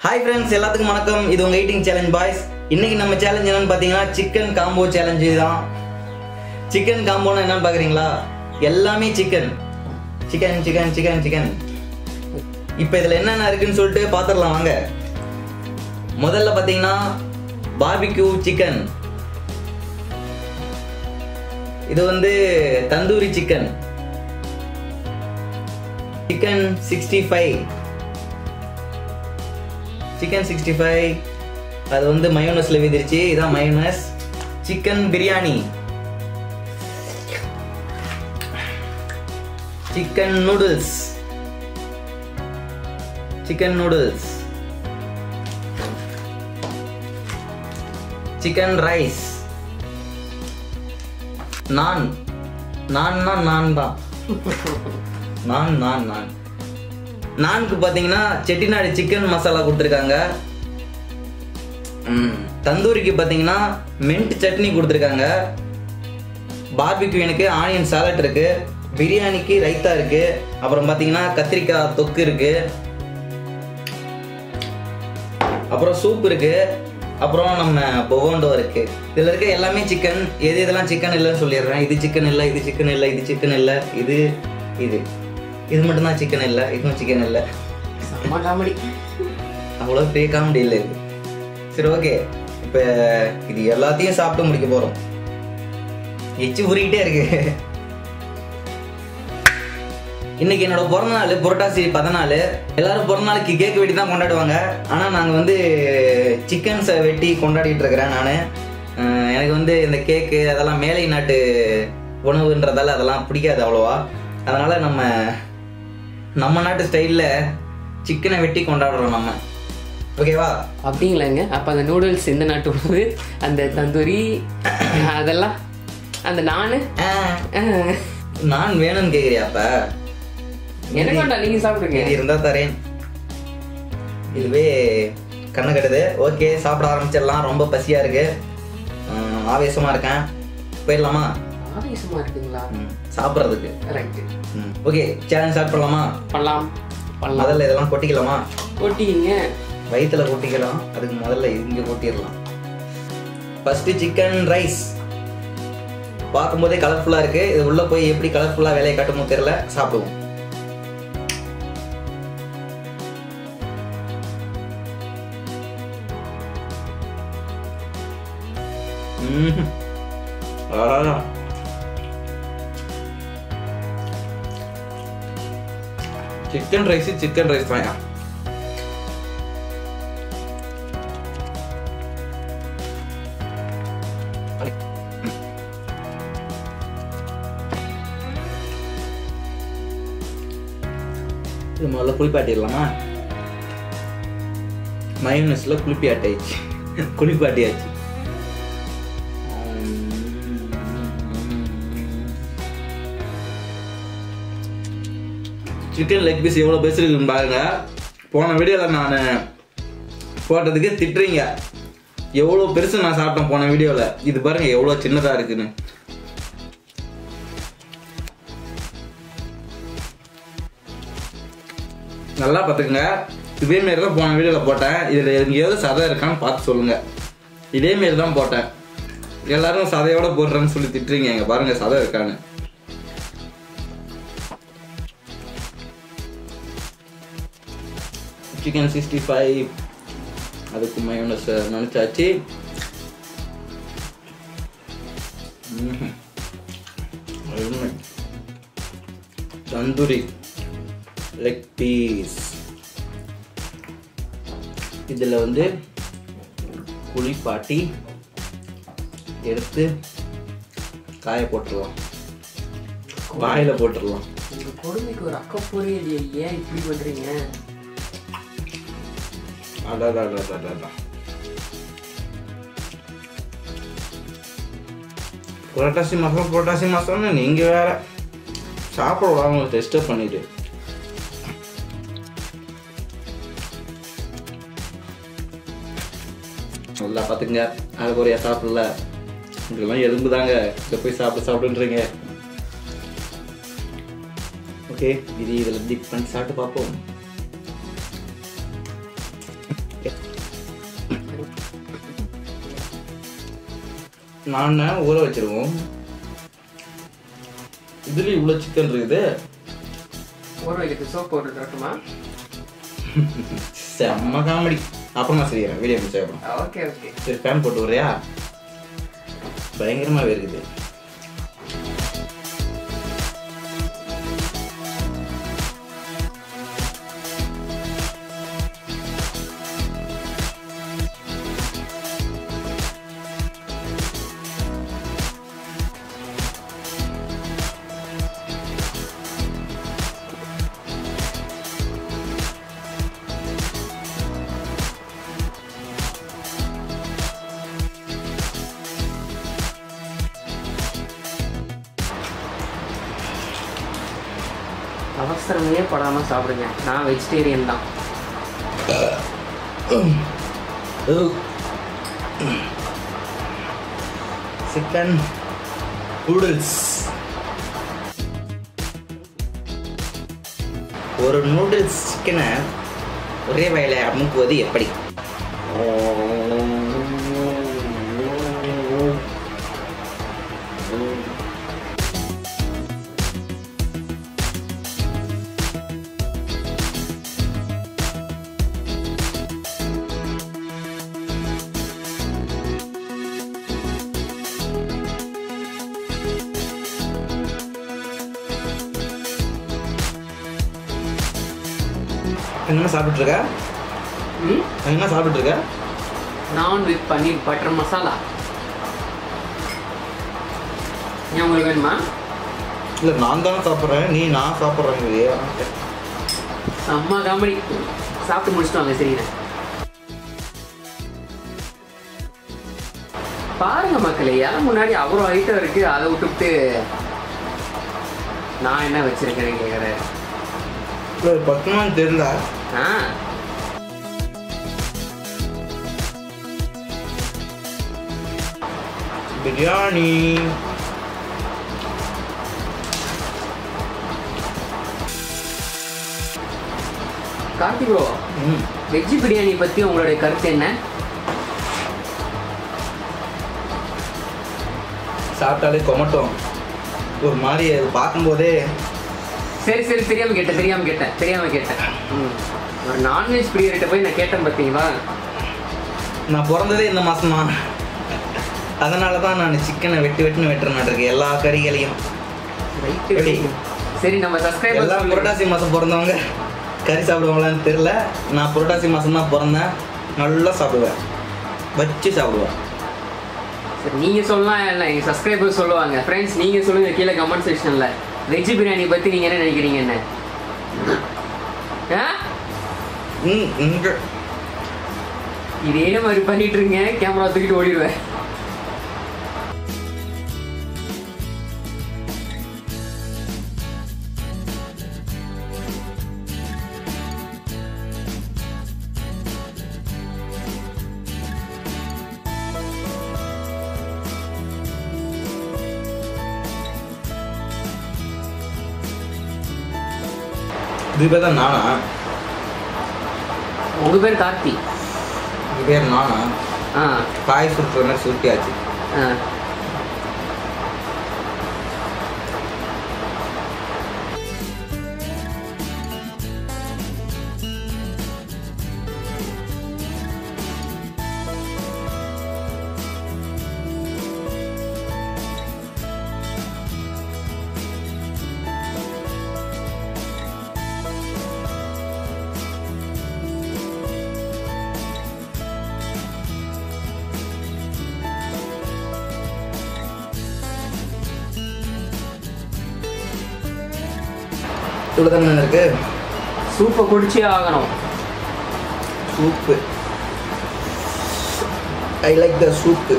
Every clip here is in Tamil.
ஹாய் ஃப்ரெண்ட்ஸ் எல்லாத்துக்கும் வணக்கம் இது உங்க ஈட்டிங் சேலஞ்ச் பாய்ஸ் இன்னைக்கு நம்ம சேலஞ்ச் என்னன்னு பார்த்தீங்கன்னா சிக்கன் காம்போ சேலஞ்சு தான் சிக்கன் காம்போனா என்னன்னு பார்க்குறீங்களா எல்லாமே chicken chicken chicken chicken chicken இப்போ இதில் என்னென்ன இருக்குன்னு சொல்லிட்டு பார்த்துடலாம் வாங்க முதல்ல பார்த்தீங்கன்னா பார்பிக்யூ சிக்கன் இது வந்து tandoori chicken chicken sixty five chicken sixty five அது வந்து மயோனஸ்ல விதிருச்சு இதான் mayonnaise chicken biryani chicken noodles chicken noodles chicken rice naan நான்னா நான் தான் நான் நான் நான் நான்கு பார்த்தீங்கன்னா செட்டிநாடு சிக்கன் மசாலா கொடுத்துருக்காங்க ம், தந்தூரிக்கு பார்த்தீங்கன்னா மின்ட் சட்னி கொடுத்துருக்காங்க பார்பிக்யூனுக்கு ஆனியன் சாலட் இருக்கு பிரியாணிக்கு ரைத்தா இருக்கு அப்புறம் பார்த்தீங்கன்னா கத்திரிக்காய் தொக்கு இருக்கு அப்புறம் சூப் இருக்கு அப்புறம் நம்ம பொவோண்டோ இருக்கு இதுல இருக்க எல்லாமே சிக்கன் எது இதெல்லாம் சிக்கன் இல்லைன்னு சொல்லிடுறேன் இது சிக்கன் இல்லை இது சிக்கன் இல்லை இது சிக்கன் இல்லை இது இது இது மட்டும்தான் சிக்கன் இல்லை இதுவும் சிக்கன் இல்லை செம்ம காமெடி அவ்வளோ பெரிய காமெடி இல்லை இது சரி ஓகே இப்போ இது எல்லாத்தையும் சாப்பிட்டு முடிக்க போகிறோம் எச்சு ஊறிக்கிட்டே இருக்கு இன்னைக்கு என்னோட பிறந்த நாள் புரட்டாசி பதினாலு எல்லாரும் பிறந்த நாளைக்கு கேக் வெட்டி தான் கொண்டாடுவாங்க ஆனால் நாங்கள் வந்து சிக்கன்ஸை வெட்டி கொண்டாடிட்டு இருக்கிறேன் நான் எனக்கு வந்து இந்த கேக்கு அதெல்லாம் மேலை நாட்டு உணவுன்றதால அதெல்லாம் பிடிக்காது அவ்வளோவா அதனால நம்ம நம்ம நாட்டு ஸ்டைலில் சிக்கனை வெட்டி கொண்டாடுறோம் நம்ம ஓகேவா அப்படிங்களாங்க அப்போ அந்த நூடுல்ஸ் இந்த நாட்டு உணவு அந்த தந்தூரி அதெல்லாம் அந்த நானு ஆ, ஆ. நான் வேணும்னு கேக்குறியாப்ப எனக்கு வேண்டாம் நீங்க சாப்பிடுங்க இது இருந்தா தரேன் இதுவே கண்ணு கட்டுது ஓகே சாப்பிட ஆரம்பிச்சிடலாம் ரொம்ப பசியா இருக்கு ம், ஆவேசமா இருக்கேன் போயிடலாமா ஆவேசமா இருக்குங்களா ம், சாப்பிட்றதுக்கு ரைட்டு ஓகே சேலஞ்ச் ஸ்டார்ட் பண்ணலாமா பண்ணலாம் பண்ணலாம் முதல்ல இதெல்லாம் கொட்டிக்கலாமா ஓட்டிங்க வயிற்றுல கொட்டிக்கலாம் அதுக்கு முதல்ல இங்க கொட்டிடலாம் ஃபர்ஸ்ட் சிக்கன் ரைஸ் பார்க்கும்போதே கலர்ஃபுல்லா இருக்கு இது உள்ள போய் எப்படி கலர்ஃபுல்லா வேலையை காட்டுமோ தெரியல சாப்பிடுவோம் ம்ஹும். ஆ. சிக்கன் ரைஸ் சிக்கன் ரைஸ் தான் இது முதல்ல குளிப்பாட்டிடலாமா மயோனஸ்ல குளிப்பி ஆட்டாயிடுச்சு குளிப்பாட்டியாச்சு சிக்கன் லெக் பீஸ் எவ்வளோ பேசிருக்குன்னு பாருங்க போன வீடியோவில் நான் போட்டதுக்கு திட்டுறீங்க எவ்வளோ பெருசு நான் சாப்பிட்டேன் போன வீடியோவில் இது பாருங்க எவ்வளோ சின்னதாக இருக்குன்னு நல்லா பார்த்துக்குங்க இதே மாரி தான் போன வீடியோவில் போட்டேன் இதில் எங்கேயாவது சதை இருக்கான்னு பார்த்து சொல்லுங்க இதே மாரி தான் போட்டேன் எல்லாரும் சதையோட போடுறேன்னு சொல்லி திட்டுறீங்க இங்க பாருங்க சதை இருக்கான்னு சிக்கன் சிக்ஸ்டி ஃபைவ் அதுக்கு மயோனஸ் நினச்சாச்சு ம்ஹும். அருமை. தந்தூரி லெக் பீஸ் இதில் வந்து குளிப்பாட்டி எடுத்து காய போட்டுடலாம் வாயில போட்டுடலாம் உங்க கொடுமைக்கு ஒரு அக்கப்போரே இல்லையே ஏன் இப்படி பண்றீங்க அடடடடடடா. புரட்டாசி மாதம் புரட்டாசி மாதம்னு நீங்கள் வேற சாப்பிட வாங்க டெஸ்ட்டை பண்ணிட்டு நல்லா பார்த்துங்க அது குறையா சாப்பிடல இதெல்லாம் எறும்பு தாங்க இதை போய் சாப்பிட்டு சாப்பிடுன்றீங்க ஓகே இது இதில் டிப் பண்ணி சாப்பிட்டு பார்ப்போம் நான் ஊற வச்சிருவோம் இதுல இவ்வளோ சிக்கன் இருக்குது ஊற வைக்கிறது சோப் போட்டு தரட்டுமா செம்ம காமெடி அப்புறமா செய்யறேன் வீடியோ முடிச்ச அப்புறம் ஓகே ஓகே சரி ஃபேன் போட்டு வர்றியா பயங்கரமாவே இருக்குது அவசரமே படாம சாப்பிடுங்க நான் வெஜிடேரியன் தான் சிக்கன் நூடுல்ஸ் ஒரு நூடுல்ஸ் சிக்கனை ஒரே வயலை அமுக்குவது எப்படி என்ன சாப்பிட்டு இருக்க ம் என்ன சாப்பிட்டு இருக்க நான் வித் பன்னீர் பட்டர் மசாலா ஏன் உங்களுக்கு வேணுமா இல்லை நான் தானே சாப்பிட்றேன் நீ நான் சாப்பிட்றேன் செம்ம காமெடி சாப்பிட்டு முடிச்சுட்டு வாங்க சரிங்க பாருங்க மக்களே ஏன் முன்னாடி அவ்வளோ ஐட்டம் இருக்கு அதை விட்டுவிட்டு நான் என்ன வச்சிருக்கேன்னு கேட்குறேன் இல்லை பத்துமான்னு தெரியல ஆ பிரியாணி கார்த்தி ப்ரோ ம் வெஜ் பிரியாணி பற்றி உங்களுடைய கருத்து என்ன சாப்பிட்டாலே கொமட்டும் ஒரு மாதிரி அது பார்க்கும்போதே சரி சரி தெரியாம கேட்டேன் தெரியாம கேட்டேன் தெரியாம கேட்டேன் ம். ஒரு நான்வெஜ் பிரியர்கிட்ட போய் நான் கேட்டேன் பார்த்தீங்களா நான் பிறந்ததே இந்த மாசமா அதனால தான் நான் சிக்கனை வெட்டி வெட்டுன்னு வெட்டுறேன் இருக்கு எல்லா கறிகளையும் ரைட்டு எப்படி? சரி நம்ம எல்லாம் சப்ஸ்கிரைபர் புரட்டாசி மாதம் பிறந்தவங்க கறி சாப்பிடுவாங்களான்னு தெரியல நான் புரட்டாசி மாதம் தான் பிறந்தேன் நல்லா சாப்பிடுவேன் வச்சு சாப்பிடுவேன் சரி நீங்க சொல்லலாம் இல்லை எங்க சப்ஸ்கிரைபர் சொல்லுவாங்க ஃப்ரெண்ட்ஸ் நீங்க சொல்லுங்க கீழே கமெண்ட் செக்ஷன்ல வெஜ் பிரியாணி பத்தி நீங்க என்ன நினைக்கிறீங்க என்ன ஆ? ம் இங்க இதே மாதிரி பண்ணிட்டு இருங்க கேமரா தூக்கிட்டு ஓடிடுவேன் இது பேர் தான் நானா உங்க பேர் கார்த்தி இது பேர் நானா ஆ காய் சுற்றுற மாதிரி சுருட்டியாச்சு ஆ இவ்வளோ தானே இருக்கு சூப்பை குடிச்சே ஆகணும் soup I like the soup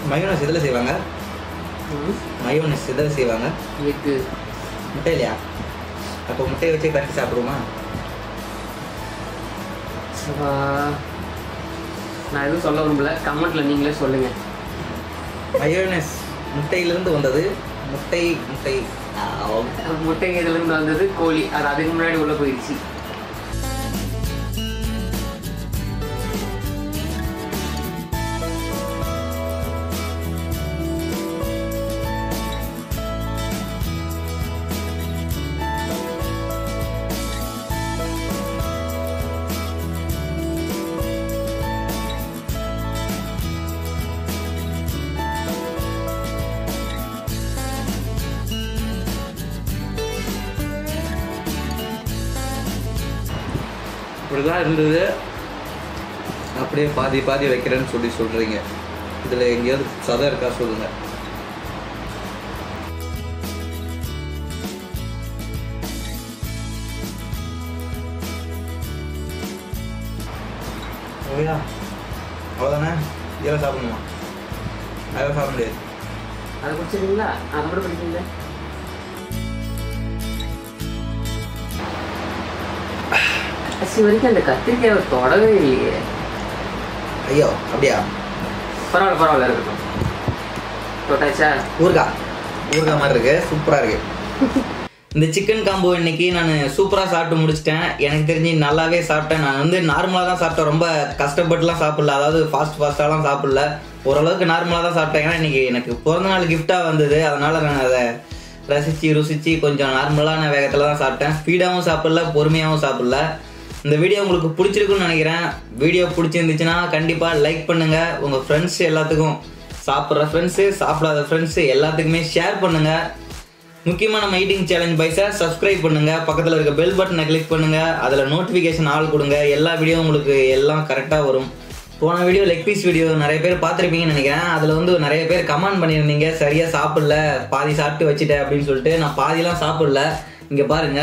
mayonnaise இதில் செய்வாங்க மயோனஸ் இதில் செய்வாங்க எக்கு முட்டை இல்லையா அப்போ முட்டையை வச்சு கட்டி சாப்பிடுவோமா அப்பா. நான் எதுவும் சொல்ல விரும்பல கமெண்ட்ல நீங்களே சொல்லுங்க மயோனஸ் முட்டையிலிருந்து வந்தது முட்டை முட்டை ஆ, முட்டை இதுல இருந்து வந்தது கோழி அது அதுக்கு முன்னாடி உள்ள போயிடுச்சு இப்படிதான் இருந்தது அப்படியே பாதி பாதி வைக்கிறேன்னு சொல்லி சொல்றீங்க இதுல எங்கேயாவது சதை இருக்கா சொல்லுங்க ஓகேயா அவ்வளோதானே இதெல்லாம் சாப்பிடணுமா அதெல்லாம் சாப்பிட முடியாது அதை குடிச்சிருக்கீங்களா அதை மட்டும் படிக்கீங்களா கடைசி வரைக்கும் அந்த கத்திரிக்காயை தொடவே இல்லையே ஐயோ அப்படியா பரவாயில்ல பரவாயில்ல இருக்கட்டும் தொட்டாச்சா ஊறுகாய் ஊறுகாய் மாதிரி இருக்கு சூப்பரா இருக்கு இந்த சிக்கன் காம்போ இன்னைக்கு நான் சூப்பராக சாப்பிட்டு முடிச்சிட்டேன் எனக்கு தெரிஞ்சு நல்லாவே சாப்பிட்டேன் நான் வந்து நார்மலாக தான் சாப்பிட்டேன் ரொம்ப கஷ்டப்பட்டுலாம் சாப்பிடல அதாவது ஃபாஸ்ட் ஃபாஸ்ட்டாலாம் சாப்பிடல ஓரளவுக்கு நார்மலாக தான் சாப்பிட்டேன் ஏன்னா இன்னைக்கு எனக்கு பிறந்த நாள் கிஃப்டாக வந்தது அதனால நான் அதை ரசித்து ருசித்து கொஞ்சம் நார்மலான வேகத்தில் தான் சாப்பிட்டேன் ஸ்பீடாகவும் சாப்பிடல பொறுமையாகவும் சாப்பிடல இந்த வீடியோ உங்களுக்கு பிடிச்சிருக்குன்னு நினைக்கிறேன் வீடியோ பிடிச்சிருந்துச்சுன்னா கண்டிப்பாக லைக் பண்ணுங்க உங்கள் ஃப்ரெண்ட்ஸ் எல்லாத்துக்கும் சாப்பிட்ற ஃப்ரெண்ட்ஸு சாப்பிடாத ஃப்ரெண்ட்ஸு எல்லாத்துக்குமே ஷேர் பண்ணுங்க முக்கியமாக நம்ம ஈட்டிங் சேலஞ்ச் பைஸை சப்ஸ்கிரைப் பண்ணுங்க பக்கத்தில் இருக்க பெல் பட்டனை கிளிக் பண்ணுங்க அதில் நோட்டிஃபிகேஷன் ஆள் கொடுங்க எல்லா வீடியோ உங்களுக்கு எல்லாம் கரெக்டாக வரும் போன வீடியோ லெக் பீஸ் வீடியோ நிறைய பேர் பார்த்துருப்பீங்கன்னு நினைக்கிறேன் அதில் வந்து நிறைய பேர் கமெண்ட் பண்ணியிருந்தீங்க சரியாக சாப்பிடல பாதி சாப்பிட்டு வச்சுட்டேன் அப்படின்னு சொல்லிட்டு நான் பாதிலாம் சாப்பிடல இங்கே பாருங்க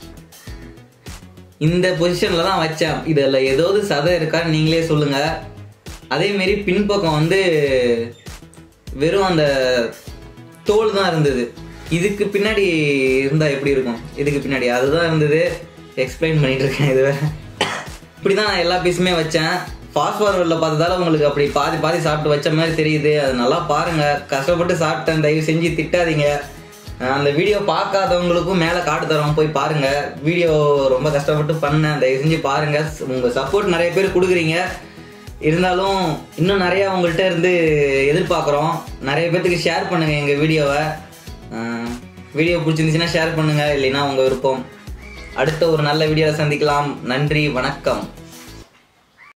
இந்த பொசிஷனில் தான் வச்சேன் இதில் ஏதாவது சதை இருக்கான்னு நீங்களே சொல்லுங்க அதே மாரி பின்பக்கம் வந்து வெறும் அந்த தோல் தான் இருந்தது இதுக்கு பின்னாடி இருந்தால் எப்படி இருக்கும் இதுக்கு பின்னாடி அதுதான் இருந்தது எக்ஸ்பிளைன் பண்ணிட்டு இருக்கேன் இது வேற இப்படி தான் நான் எல்லா பீஸுமே வச்சேன் ஃபாஸ்ட் ஃபார்வர்டில் பார்த்ததால உங்களுக்கு அப்படி பாதி பாதி சாப்பிட்டு வச்ச மாதிரி தெரியுது அது நல்லா பாருங்க கஷ்டப்பட்டு சாப்பிட்டேன் தயவு செஞ்சு திட்டாதீங்க அஹ் அந்த வீடியோ பார்க்காதவங்களுக்கும் மேலே காட்டு தரோம் போய் பாருங்க வீடியோ ரொம்ப கஷ்டப்பட்டு பண்ணேன் தயவு செஞ்சு பாருங்க உங்கள் சப்போர்ட் நிறைய பேர் கொடுக்குறீங்க இருந்தாலும் இன்னும் நிறைய உங்கள்கிட்ட இருந்து எதிர்பார்க்குறோம் நிறைய பேர்த்துக்கு ஷேர் பண்ணுங்க எங்கள் வீடியோவை வீடியோ பிடிச்சிருந்துச்சுன்னா ஷேர் பண்ணுங்க இல்லைன்னா உங்கள் விருப்பம் அடுத்த ஒரு நல்ல வீடியோவில் சந்திக்கலாம் நன்றி வணக்கம்